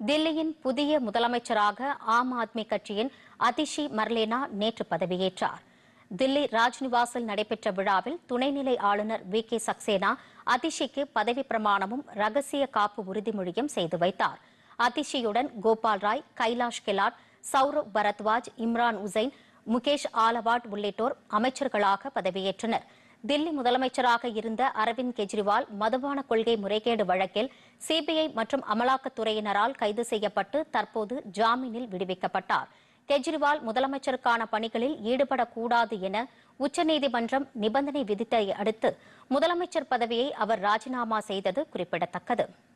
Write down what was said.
தில்லியின் புதிய முதலமைச்சராக ஆம் ஆத்மி கட்சியின் அதிஷி மர்லேனா நேற்று பதவியேற்றார் தில்லி ராஜ்நிவாசில் நடைபெற்ற விழாவில் துணைநிலை ஆளுநர் வி கே சக்சேனா அதிஷிக்கு பதவி பிரமாணமும் ரகசிய காப்பு உறுதிமொழியும் செய்து வைத்தார் அதிஷியுடன் கோபால் ராய் கைலாஷ் கெலாட் சௌரவ் பரத்வாஜ் இம்ரான் உசைன் முகேஷ் ஆலவாட் உள்ளிட்டோர் அமைச்சர்களாக பதவியேற்றனர் தில்லி முதலமைச்சராக இருந்த அரவிந்த் கெஜ்ரிவால் மதுபான கொள்கை முறைகேடு வழக்கில் சிபிஐ மற்றும் அமலாக்கத்துறையினரால் கைது செய்யப்பட்டு தற்போது ஜாமீனில் விடுவிக்கப்பட்டார் கெஜ்ரிவால் முதலமைச்சருக்கான பணிகளில் ஈடுபடக்கூடாது என உச்சநீதிமன்றம் நிபந்தனை விதித்ததை அடுத்து முதலமைச்சர் பதவியை அவர் ராஜினாமா செய்தது குறிப்பிடத்தக்கது